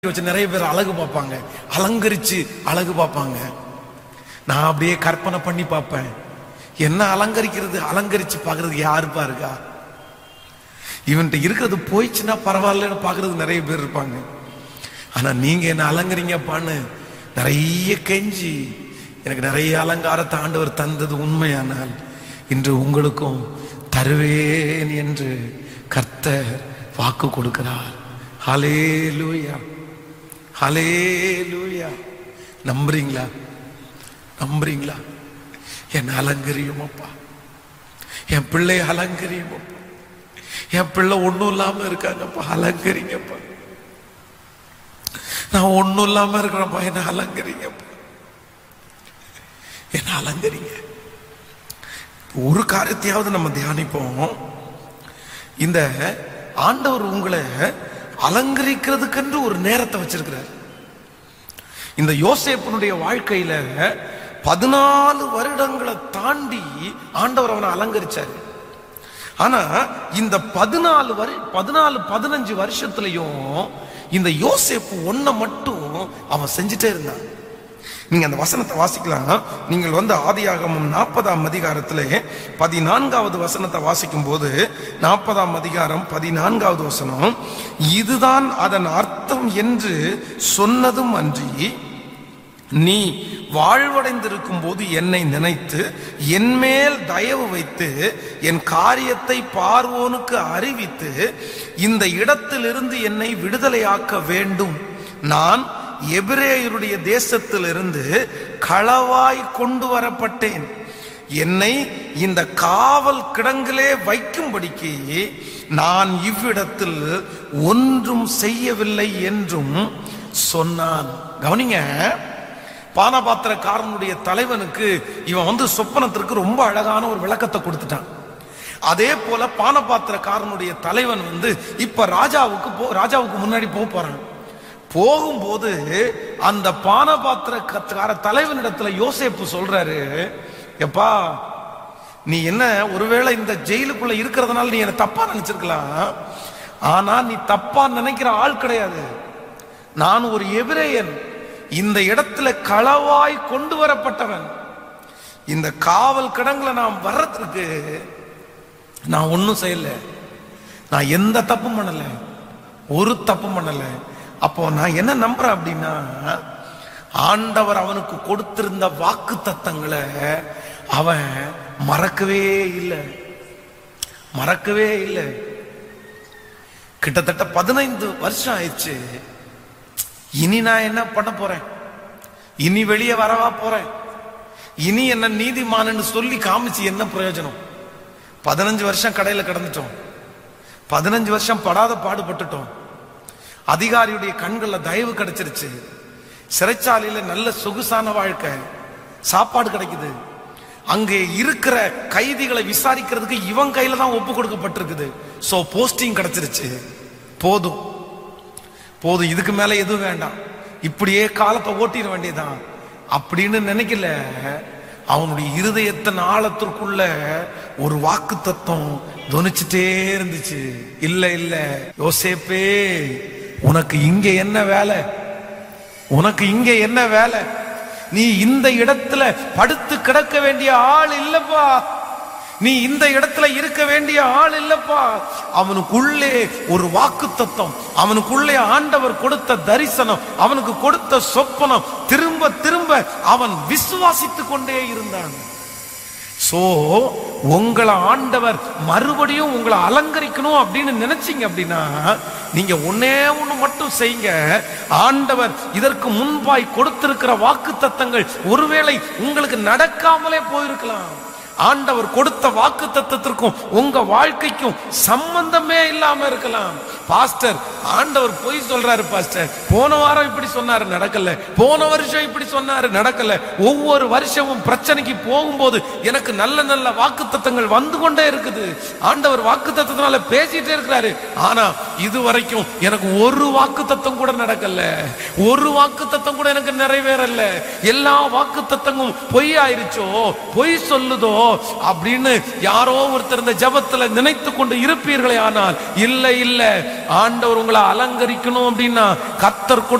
வச்சு நிறைய பேர் அழகு பார்ப்பாங்க அலங்கரிச்சு அழகு பார்ப்பாங்க நான் அப்படியே கற்பனை பண்ணி பார்ப்பேன் என்ன அலங்கரிக்கிறது அலங்கரிச்சு பார்க்கறது யாருப்பா இருக்கா இவன்கிட்ட இருக்கிறது போயிடுச்சுன்னா பரவாயில்லன்னு பார்க்கறது நிறைய பேர் இருப்பாங்க ஆனா நீங்க என்ன அலங்கரிங்கப்பான்னு நிறைய கெஞ்சி எனக்கு நிறைய அலங்காரத்தை ஆண்டவர் தந்தது உண்மையானால் இன்று உங்களுக்கும் தருவேன் என்று கர்த்தர் வாக்கு கொடுக்கிறார் ஹalleluya ஹalleluya நம்புறீங்களா நம்புறீங்களா என் அலங்கரியுமப்பா என் பிள்ளை அலங்கரியுமப்பா என் பிள்ளை ஒண்ணும் இல்லாம இருக்காங்கப்பா அலங்கரிங்கப்பா நான் ஒண்ணும் இல்லாம இருக்கிறேன்ப்பா என்ன அலங்கரிங்கப்பா என்ன அலங்கரிங்க ஒரு காரியத்தையாவது நம்ம தியானிப்போம் இந்த ஆண்டவர் உங்களை அலங்கரிக்கிறதுக்கென்று ஒரு நேரத்தை வச்சிருக்கிறார் இந்த யோசேப்பனுடைய வாழ்க்கையில பதினாலு வருடங்களை தாண்டி ஆண்டவர் அவனை அலங்கரிச்சாரு ஆனா இந்த பதினாலு வரு பதினாலு பதினஞ்சு வருஷத்துலயும் இந்த யோசேப்பு ஒன்ன மட்டும் அவன் செஞ்சுட்டே இருந்தான் நீங்க அந்த வசனத்தை வாசிக்கலாம் நீங்கள் வந்து ஆதியாகமம் நாற்பதாம் அதிகாரத்திலே பதினான்காவது வசனத்தை வாசிக்கும் போது நாற்பதாம் அதிகாரம் பதினான்காவது வசனம் இதுதான் அதன் அர்த்தம் என்று சொன்னதும் அன்றி நீ வாழ்வடைந்திருக்கும் போது என்னை நினைத்து என் மேல் தயவு வைத்து என் காரியத்தை பார்வோனுக்கு அறிவித்து இந்த இடத்திலிருந்து என்னை விடுதலையாக்க வேண்டும் நான் எபிரேயருடைய தேசத்திலிருந்து களவாய் கொண்டு வரப்பட்டேன் என்னை இந்த காவல் கிடங்கிலே வைக்கும்படிக்கு நான் இவ்விடத்தில் ஒன்றும் செய்யவில்லை என்றும் சொன்னான் கவனிங்க பானபாத்திரக்காரனுடைய தலைவனுக்கு இவன் வந்து சொப்பனத்திற்கு ரொம்ப அழகான ஒரு விளக்கத்தை கொடுத்துட்டான் அதே போல பானபாத்திரக்காரனுடைய தலைவன் வந்து இப்ப ராஜாவுக்கு போ ராஜாவுக்கு முன்னாடி போக போறான் போகும்போது அந்த பானபாத்திரக்கார தலைவனிடத்துல யோசேப்பு சொல்றாரு எப்பா நீ என்ன ஒருவேளை இந்த ஜெயிலுக்குள்ள இருக்கிறதுனால நீ என்ன தப்பா நினைச்சிருக்கலாம் ஆனா நீ தப்பா நினைக்கிற ஆள் கிடையாது நான் ஒரு எபிரேயன் இந்த இடத்துல களவாய் கொண்டு வரப்பட்டவன் இந்த காவல் கிடங்குல நான் வர்றதுக்கு நான் ஒன்றும் செய்யல நான் எந்த தப்பும் பண்ணல ஒரு தப்பும் பண்ணல அப்போ நான் என்ன நம்புறேன் அப்படின்னா ஆண்டவர் அவனுக்கு கொடுத்திருந்த வாக்கு தத்தங்களை அவன் மறக்கவே இல்லை மறக்கவே இல்லை கிட்டத்தட்ட பதினைந்து வருஷம் ஆயிடுச்சு இனி நான் என்ன பண்ண போறேன் இனி வெளியே வரவா போறேன் இனி என்ன நீதிமானன்னு சொல்லி காமிச்சு என்ன பிரயோஜனம் பதினஞ்சு வருஷம் கடையில கிடந்துட்டோம் பதினஞ்சு வருஷம் படாத பாடுபட்டுட்டோம் அதிகாரியுடைய கண்கள்ல தயவு கிடைச்சிருச்சு சிறைச்சாலையில நல்ல சொகுசான வாழ்க்கை சாப்பாடு கிடைக்குது அங்கே இருக்கிற கைதிகளை விசாரிக்கிறதுக்கு இவன் கையில தான் ஒப்பு கொடுக்கப்பட்டிருக்குது சோ போஸ்டிங் கிடைச்சிருச்சு போதும் போதும் இதுக்கு மேல எதுவும் வேண்டாம் இப்படியே காலத்தை ஓட்டிட வேண்டியதான் அப்படின்னு நினைக்கல அவனுடைய இருதயத்தின் ஆழத்திற்குள்ள ஒரு வாக்கு தத்துவம் துணிச்சுட்டே இருந்துச்சு இல்ல இல்ல யோசேப்பே உனக்கு இங்க என்ன வேலை உனக்கு இங்க என்ன வேலை நீ இந்த இடத்துல படுத்து கிடக்க வேண்டிய ஆள் இல்லப்பா நீ இந்த இடத்துல இருக்க வேண்டிய ஆள் இல்லப்பா அவனுக்குள்ளே ஒரு வாக்கு தத்துவம் அவனுக்குள்ளே ஆண்டவர் கொடுத்த தரிசனம் அவனுக்கு கொடுத்த சொப்பனம் திரும்ப திரும்ப அவன் விசுவாசித்துக் கொண்டே இருந்தான் சோ உங்களை ஆண்டவர் மறுபடியும் உங்களை அலங்கரிக்கணும் அப்படின்னு நினைச்சீங்க அப்படின்னா நீங்க ஒன்னே ஒண்ணு மட்டும் செய்யுங்க ஆண்டவர் இதற்கு முன்பாய் கொடுத்திருக்கிற வாக்கு தத்தங்கள் ஒருவேளை உங்களுக்கு நடக்காமலே போயிருக்கலாம் ஆண்டவர் கொடுத்த வாக்கு தத்துவத்திற்கும் உங்க வாழ்க்கைக்கும் சம்பந்தமே இல்லாம இருக்கலாம் பாஸ்டர் ஆண்டவர் பொய் சொல்றாரு பாஸ்டர் போன வாரம் இப்படி சொன்னாரு நடக்கல போன வருஷம் இப்படி சொன்னாரு நடக்கல ஒவ்வொரு வருஷமும் பிரச்சனைக்கு போகும்போது எனக்கு நல்ல நல்ல வாக்கு தத்தங்கள் வந்து கொண்டே இருக்குது ஆண்டவர் வாக்கு தத்தத்தினால பேசிட்டே இருக்கிறாரு ஆனா இது வரைக்கும் எனக்கு ஒரு வாக்கு தத்தம் கூட நடக்கல ஒரு வாக்கு தத்தம் கூட எனக்கு நிறைவேறல எல்லா வாக்கு தத்தமும் பொய் ஆயிருச்சோ பொய் சொல்லுதோ அப்படின்னு யாரோ ஒருத்தர் இந்த ஜபத்துல நினைத்து கொண்டு இருப்பீர்களே ஆனால் இல்ல இல்ல ஆண்டவர் உங்களை அலங்கரிக்கணும் அப்படின்னா கத்தர் கொடு